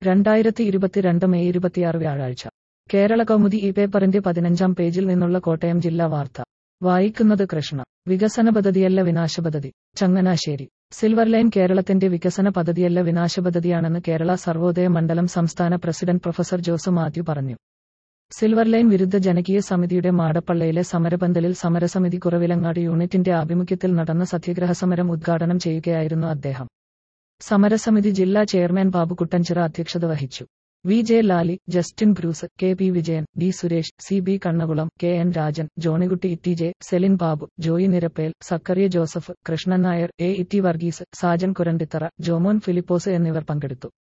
രണ്ടായിരത്തി ഇരുപത്തിരണ്ട് മെയ് ഇരുപത്തിയാറ് വ്യാഴാഴ്ച കേരള കൗമുദി ഈ പേപ്പറിന്റെ പതിനഞ്ചാം പേജിൽ നിന്നുള്ള കോട്ടയം ജില്ലാ വാർത്ത വായിക്കുന്നത് കൃഷ്ണ വികസന പദ്ധതിയല്ല വിനാശ പദ്ധതി ചങ്ങനാശ്ശേരി സിൽവർ ലൈൻ കേരളത്തിന്റെ വികസന പദ്ധതിയല്ല വിനാശ പദ്ധതിയാണെന്ന് കേരള സർവോദയ മണ്ഡലം സംസ്ഥാന പ്രസിഡന്റ് പ്രൊഫസർ ജോസ് മാത്യു പറഞ്ഞു സിൽവർ ലൈൻ വിരുദ്ധ ജനകീയ സമിതിയുടെ മാടപ്പള്ളയിലെ സമരപന്തലിൽ സമരസമിതി കുറവിലങ്ങാട് യൂണിറ്റിന്റെ ആഭിമുഖ്യത്തിൽ നടന്ന സത്യഗ്രഹ സമരം ഉദ്ഘാടനം ചെയ്യുകയായിരുന്നു അദ്ദേഹം സമരസമിതി ജില്ലാ ചെയർമാൻ ബാബു കുട്ടഞ്ചിറ അധ്യക്ഷത വഹിച്ചു V J Lali Justin Bruce K P Vijayan D Suresh C B Kannakulam K N Rajan Johnykutty Itty J Celine Babu Joy Nirappel Zachariah Joseph Krishnan Nair A Itty Varghese Sajan Kurandithara Jomon Philipose എന്നിവർ പങ്കെടുത്തു